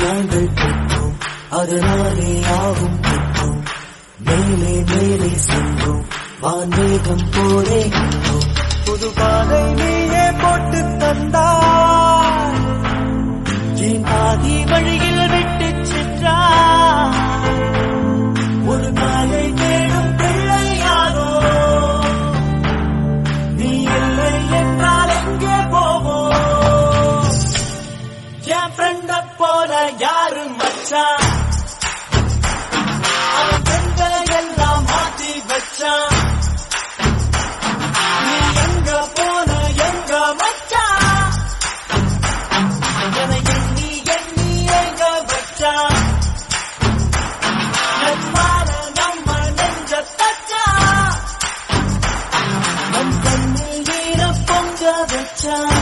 நாங்கள் பெற்றோம் அதனாலே ஆகும் பெற்றோம் மேலே மேலே சென்றோம் வான்மேகம் போலே நின்றோம் புது பாதை நீயே போட்டு தந்தாய் என் பாதி வழியில் விட்டு சென்றாய் ஒரு நாளை தேடும் பிள்ளையாரோ நீ இல்லை என்றால் எங்கே போவோம் என் ஃப்ரெண்ட போல யாரு மச்சான் அவன் ஃப்ரெண்ட எல்லாம் மாற்றி வச்சான் நீ எங்க போன எங்க மச்சான் என்னை எண்ணி எண்ணி எங்க வச்சான் நட்பால நம்ம நெஞ்ச தச்சான் நம் கண்ணில் வீர பொங்க வச்சான்